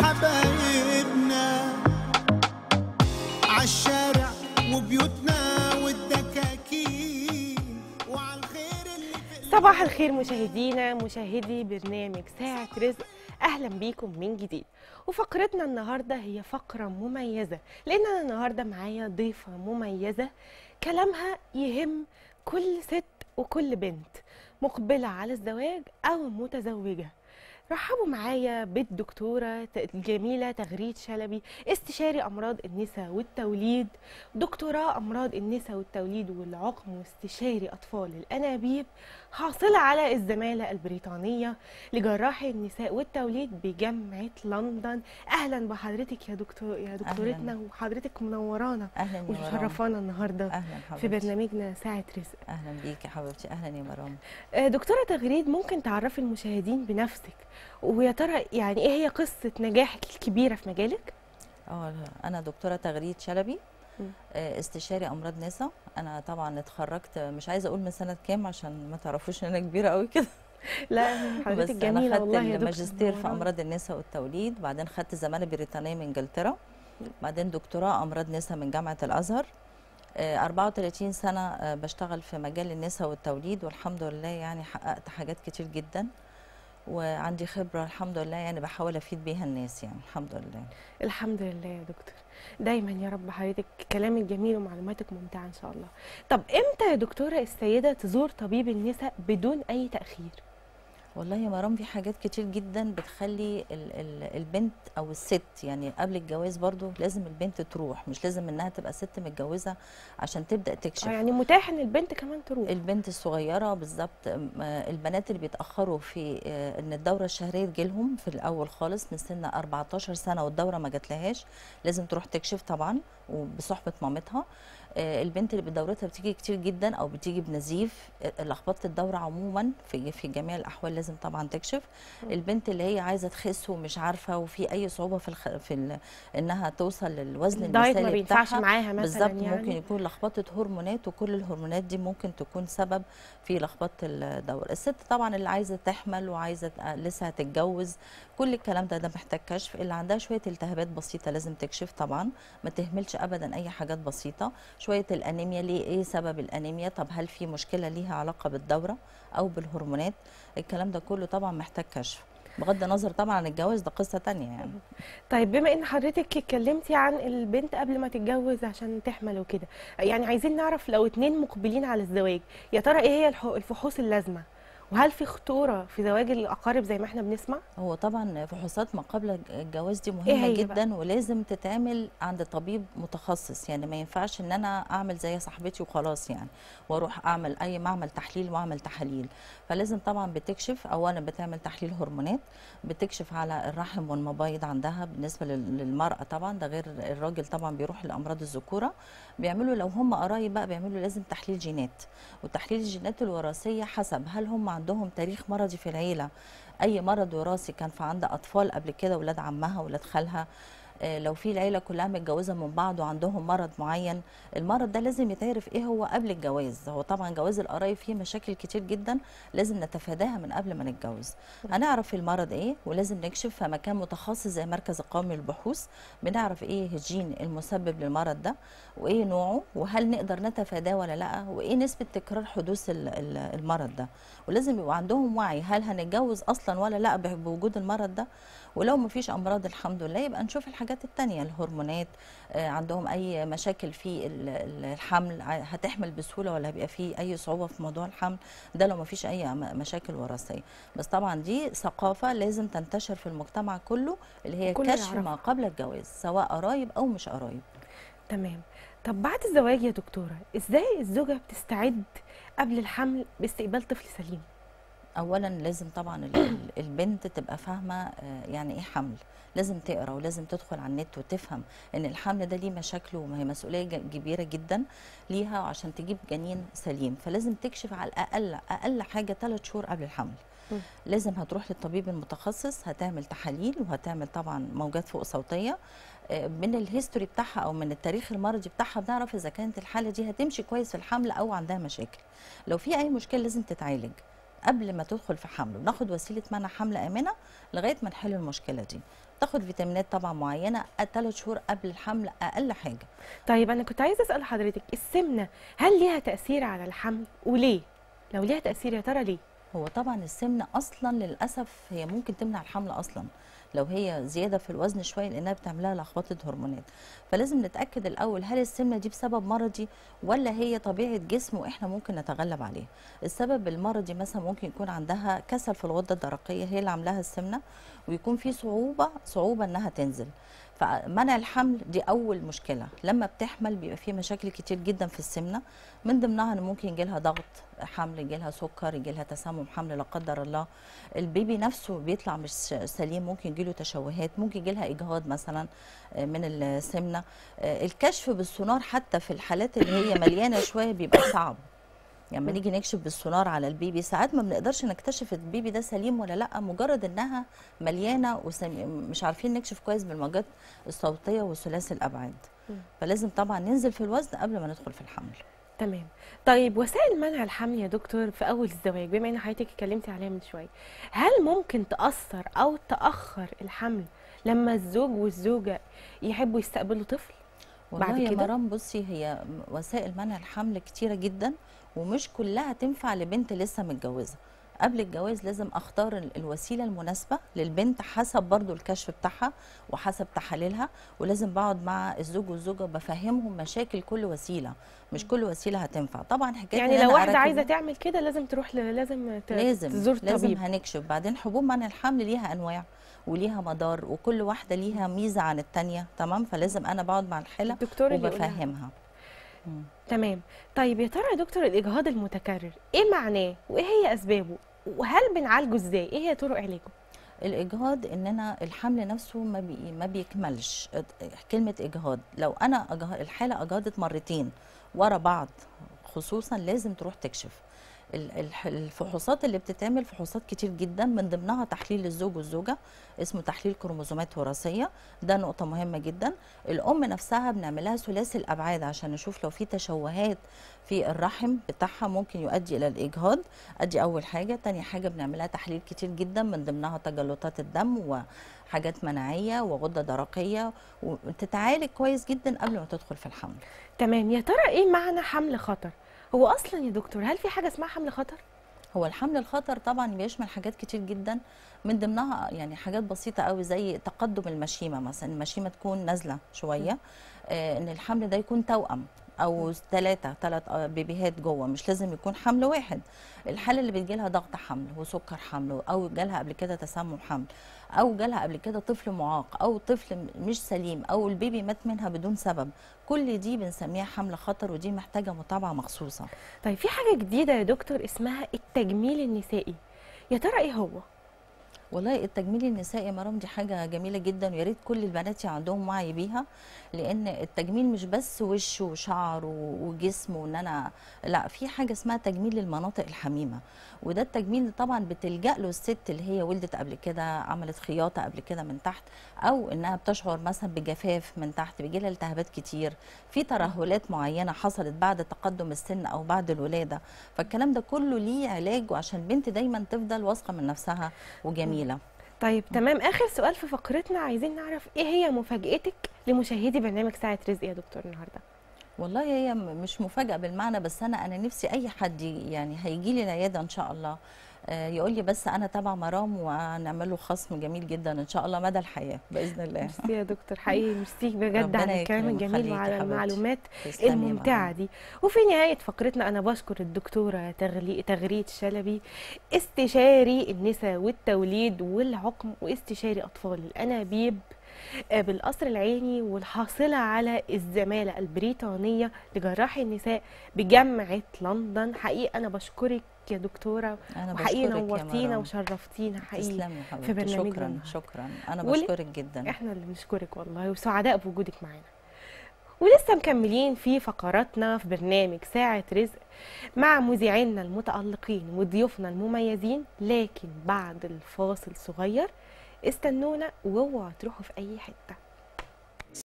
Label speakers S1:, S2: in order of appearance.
S1: حبايبنا عالشارع وبيوتنا والدكاكين وعلى الخير اللي في
S2: صباح الخير مشاهدينا مشاهدي برنامج ساعة رزق أهلا بيكم من جديد وفقرتنا النهاردة هي فقرة مميزة لأن أنا النهاردة معايا ضيفة مميزة كلامها يهم كل ست وكل بنت مقبلة على الزواج أو متزوجة رحبوا معايا بالدكتورة الجميلة تغريد شلبي استشاري أمراض النساء والتوليد دكتوراه أمراض النساء والتوليد والعقم واستشاري أطفال الأنابيب حاصلة على الزمالة البريطانية لجراحي النساء والتوليد بجامعة لندن أهلا بحضرتك يا دكتور يا دكتورتنا وحضرتك منورانا
S3: اهلا يا مرام
S2: ومشرفانا النهارده
S3: اهلا
S2: في
S3: حبيبتي
S2: برنامجنا ساعة رزق
S3: اهلا بيكي يا حبيبتي اهلا يا مرام
S2: آه، دكتورة تغريد ممكن تعرفي المشاهدين بنفسك ويا ترى يعني ايه هي قصة نجاحك الكبيرة في مجالك؟
S3: اه انا دكتوره تغريد شلبي
S2: مم.
S3: آه، استشاري امراض نساء انا طبعا اتخرجت مش عايزه اقول من سنه كام عشان ما تعرفوش ان انا كبيره قوي كده
S2: لا حضرتك
S3: بس
S2: جميلة
S3: انا
S2: والله
S3: خدت
S2: يا دكتور
S3: الماجستير في
S2: منورانا.
S3: امراض النساء والتوليد بعدين خدت زماله بريطانيه من انجلترا بعدين دكتوراه امراض نساء من جامعه الازهر آه، 34 سنه آه، بشتغل في مجال النساء والتوليد والحمد لله يعني حققت حاجات كتير جدا وعندي خبره الحمد لله يعني بحاول افيد بيها الناس يعني الحمد لله
S2: الحمد لله يا دكتور دايما يا رب حضرتك كلامك جميل ومعلوماتك ممتعة ان شاء الله طب امتى يا دكتورة السيدة تزور طبيب النساء بدون اي تأخير؟
S3: والله يا مرام في حاجات كتير جدا بتخلي ال ال البنت او الست يعني قبل الجواز برضو لازم البنت تروح مش لازم انها تبقى ست متجوزه عشان تبدا تكشف
S2: آه، يعني متاح ان البنت كمان تروح
S3: البنت الصغيره بالظبط م- آه، البنات اللي بيتاخروا في آه، ان الدوره الشهريه تجيلهم في الاول خالص من سن 14 سنه والدوره ما جاتلهاش لازم تروح تكشف طبعا وبصحبه مامتها آه، البنت اللي بدورتها بتيجي كتير جدا او بتيجي بنزيف آه، لخبطه الدوره عموما في في جميع الاحوال لازم طبعا تكشف البنت اللي هي عايزه تخس ومش عارفه وفي اي صعوبه في الخ... في ال... انها توصل للوزن
S2: الدايت ما
S3: المثالي
S2: بينفعش
S3: بتاعها
S2: معاها مثلا
S3: بالظبط
S2: يعني
S3: ممكن يكون لخبطه هرمونات وكل الهرمونات دي ممكن تكون سبب في لخبطه الدوره الست طبعا اللي عايزه تحمل وعايزه ت- لسه هتتجوز كل الكلام ده ده محتاج كشف اللي عندها شويه التهابات بسيطه لازم تكشف طبعا ما تهملش ابدا اي حاجات بسيطه شويه الانيميا ليه ايه سبب الانيميا طب هل في مشكله ليها علاقه بالدوره او بالهرمونات الكلام ده كله طبعا محتاج كشف بغض النظر طبعا عن الجواز ده قصه تانية يعني
S2: طيب بما ان حضرتك اتكلمتي عن البنت قبل ما تتجوز عشان تحمل وكده يعني عايزين نعرف لو اتنين مقبلين على الزواج يا ترى ايه هي الح- الفحوص اللازمه وهل في خطوره في زواج الاقارب زي ما احنا بنسمع
S3: هو طبعا فحوصات ما قبل الجواز دي
S2: إيه
S3: مهمه
S2: هي
S3: جدا ولازم تتعمل عند طبيب متخصص يعني ما ينفعش ان انا اعمل زي صاحبتي وخلاص يعني واروح اعمل اي معمل تحليل واعمل تحاليل فلازم طبعا بتكشف اولا بتعمل تحليل هرمونات بتكشف على الرحم والمبايض عندها بالنسبه لل- للمراه طبعا ده غير الراجل طبعا بيروح لامراض الذكوره بيعملوا لو هم قرايب بقى بيعملوا لازم تحليل جينات وتحليل الجينات الوراثيه حسب هل هم عندهم تاريخ مرضي في العيله اي مرض وراثي كان في عند اطفال قبل كده ولاد عمها ولاد خالها آه، لو في العيله كلها متجوزه من بعض وعندهم مرض معين المرض ده لازم يتعرف ايه هو قبل الجواز هو طبعا جواز القرايب فيه مشاكل كتير جدا لازم نتفاداها من قبل ما نتجوز هنعرف المرض ايه ولازم نكشف في مكان متخصص زي مركز القومي للبحوث بنعرف ايه الجين المسبب للمرض ده وايه نوعه وهل نقدر نتفاداه ولا لا وايه نسبه تكرار حدوث ال- ال- المرض ده ولازم يبقى عندهم وعي هل هنتجوز اصلا ولا لا ب- بوجود المرض ده ولو ما فيش امراض الحمد لله يبقى نشوف الحاجات التانية الهرمونات آه، عندهم اي مشاكل في ال- ال- الحمل ع- هتحمل بسهوله ولا هيبقى في اي صعوبه في موضوع الحمل ده لو ما فيش اي م- مشاكل وراثيه بس طبعا دي ثقافه لازم تنتشر في المجتمع كله اللي هي
S2: كله
S3: كشف
S2: يعرفها.
S3: ما قبل الجواز سواء قرايب او مش قرايب
S2: تمام طب بعد الزواج يا دكتوره ازاي الزوجه بتستعد قبل الحمل باستقبال طفل سليم
S3: اولا لازم طبعا ال- ال- البنت تبقى فاهمه آه، يعني ايه حمل لازم تقرا ولازم تدخل على النت وتفهم ان الحمل ده ليه مشاكله وما هي مسؤوليه ج- كبيره جدا ليها عشان تجيب جنين سليم فلازم تكشف على الاقل اقل حاجه ثلاث شهور قبل الحمل
S2: مم.
S3: لازم هتروح للطبيب المتخصص هتعمل تحاليل وهتعمل طبعا موجات فوق صوتيه آه، من الهيستوري بتاعها او من التاريخ المرضي بتاعها بنعرف اذا كانت الحاله دي هتمشي كويس في الحمل او عندها مشاكل لو في اي مشكله لازم تتعالج قبل ما تدخل في حمل وناخد وسيله منع حمل امنه لغايه ما نحل المشكله دي تاخد فيتامينات طبعا معينه ثلاث شهور قبل الحمل اقل حاجه
S2: طيب انا كنت عايزه اسال حضرتك السمنه هل ليها تاثير على الحمل وليه لو ليها تاثير يا ترى ليه
S3: هو طبعا السمنه اصلا للاسف هي ممكن تمنع الحمل اصلا لو هي زياده في الوزن شويه لانها بتعملها لخبطه هرمونات فلازم نتاكد الاول هل السمنه دي بسبب مرضي ولا هي طبيعه جسم واحنا ممكن نتغلب عليها السبب المرضي مثلا ممكن يكون عندها كسل في الغده الدرقيه هي اللي عاملاها السمنه ويكون في صعوبه صعوبه انها تنزل فمنع الحمل دي اول مشكله لما بتحمل بيبقى في مشاكل كتير جدا في السمنه من ضمنها ان ممكن يجي لها ضغط حمل يجي لها سكر يجي لها تسمم حمل لا قدر الله البيبي نفسه بيطلع مش سليم ممكن يجي له تشوهات ممكن يجي لها اجهاض مثلا آه، من السمنه آه، الكشف بالسونار حتى في الحالات اللي هي مليانه شويه بيبقى صعب يعني لما نيجي نكشف بالسونار على البيبي ساعات ما بنقدرش نكتشف البيبي ده سليم ولا لا مجرد انها مليانه ومش عارفين نكشف كويس بالموجات الصوتيه وثلاثي الابعاد
S2: مم.
S3: فلازم طبعا ننزل في الوزن قبل ما ندخل في الحمل
S2: تمام طيب وسائل منع الحمل يا دكتور في اول الزواج بما ان حضرتك اتكلمتي عليها من شويه هل ممكن تاثر او تاخر الحمل لما الزوج والزوجه يحبوا يستقبلوا طفل
S3: والله
S2: بعد
S3: يا
S2: كده؟
S3: مرام بصي هي م- وسائل منع الحمل كتيره جدا ومش كلها تنفع لبنت لسه متجوزه قبل الجواز لازم اختار ال- الوسيله المناسبه للبنت حسب برضو الكشف بتاعها وحسب تحاليلها ولازم بقعد مع الزوج والزوجه بفهمهم مشاكل كل وسيله مش كل وسيله هتنفع طبعا حكايه
S2: يعني
S3: إن
S2: لو
S3: أنا
S2: واحده
S3: أركب-
S2: عايزه تعمل كده لازم تروح ل... لازم ت...
S3: لازم
S2: تزور
S3: لازم
S2: طبيب
S3: هنكشف بعدين حبوب منع الحمل ليها انواع وليها مدار وكل واحده ليها ميزه عن التانية تمام فلازم انا بقعد مع الحاله
S2: الدكتور اللي يقولها.
S3: وبفهمها مم.
S2: تمام طيب يا ترى يا دكتور الاجهاض المتكرر ايه معناه وايه هي اسبابه وهل بنعالجه ازاي ايه هي طرق علاجه
S3: الاجهاض ان انا الحمل نفسه ما بي ما بيكملش كلمه اجهاض لو انا أجه... الحاله اجهضت مرتين ورا بعض خصوصا لازم تروح تكشف ال- الح- الفحوصات اللي بتتعمل فحوصات كتير جدا من ضمنها تحليل الزوج والزوجه اسمه تحليل كروموزومات وراثيه ده نقطه مهمه جدا الام نفسها بنعملها ثلاثي الابعاد عشان نشوف لو في تشوهات في الرحم بتاعها ممكن يؤدي الى الاجهاض ادي اول حاجه تاني حاجه بنعملها تحليل كتير جدا من ضمنها تجلطات الدم وحاجات مناعيه وغده درقيه وتتعالج كويس جدا قبل ما تدخل في الحمل
S2: تمام يا ترى ايه معنى حمل خطر هو اصلا يا دكتور هل في حاجه اسمها حمل خطر
S3: هو الحمل الخطر طبعا بيشمل حاجات كتير جدا من ضمنها يعني حاجات بسيطه قوي زي تقدم المشيمه مثلا المشيمه تكون نازله شويه آه ان الحمل ده يكون توأم او ثلاثه ثلاث بيبيهات جوه مش لازم يكون حمل واحد الحاله اللي بتجي لها ضغط حمل وسكر حمل او جالها قبل كده تسمم حمل او جالها قبل كده طفل معاق او طفل م- مش سليم او البيبي مات منها بدون سبب كل دي بنسميها حمل خطر ودي محتاجه متابعه مخصوصه
S2: طيب في حاجه جديده يا دكتور اسمها التجميل النسائي يا ترى ايه هو
S3: والله التجميل النسائي يا مرام دي حاجه جميله جدا ويا ريت كل البنات يبقى عندهم وعي بيها لان التجميل مش بس وش وشعر و- وجسم وان انا لا في حاجه اسمها تجميل للمناطق الحميمه وده التجميل طبعا بتلجا له الست اللي هي ولدت قبل كده عملت خياطه قبل كده من تحت او انها بتشعر مثلا بجفاف من تحت بيجي لها التهابات كتير في ترهلات معينه حصلت بعد تقدم السن او بعد الولاده فالكلام ده كله ليه علاج وعشان البنت دايما تفضل واثقه من نفسها وجميله
S2: طيب تمام اخر سؤال في فقرتنا عايزين نعرف ايه هي مفاجاتك لمشاهدي برنامج ساعه رزق يا دكتور النهارده
S3: والله هي م- مش مفاجاه بالمعنى بس انا انا نفسي اي حد ي- يعني هيجي لي العياده ان شاء الله آه، يقول لي بس انا تبع مرام وهنعمل له خصم جميل جدا ان شاء الله مدى الحياه باذن الله
S2: ميرسي يا دكتور حقيقي ميرسي بجد
S3: ربنا
S2: على الكلام
S3: يكرمك،
S2: الجميل
S3: خليكي
S2: وعلى
S3: حبيبتي.
S2: المعلومات
S3: تسلمي يا
S2: الممتعة
S3: مرام.
S2: دي وفي نهاية فقرتنا أنا بشكر الدكتورة تغلي... تغريد شلبي استشاري النساء والتوليد والعقم واستشاري أطفال الأنابيب آه، بالقصر العيني والحاصلة على الزمالة البريطانية لجراحي النساء بجامعة لندن حقيقي أنا بشكرك يا دكتورة
S3: انا
S2: وحقيقي
S3: بشكرك يا
S2: نورتينا
S3: مرام.
S2: وشرفتينا حقيقي
S3: تسلمي يا
S2: في
S3: حبيبتي
S2: برنامجنا
S3: شكرا
S2: النهاردة.
S3: شكرا انا
S2: ول-
S3: بشكرك جدا
S2: احنا اللي بنشكرك والله وسعداء بوجودك معانا ولسه مكملين في فقراتنا في برنامج ساعة رزق مع مذيعينا المتألقين وضيوفنا المميزين لكن بعد الفاصل صغير استنونا واوعوا تروحوا في أي حتة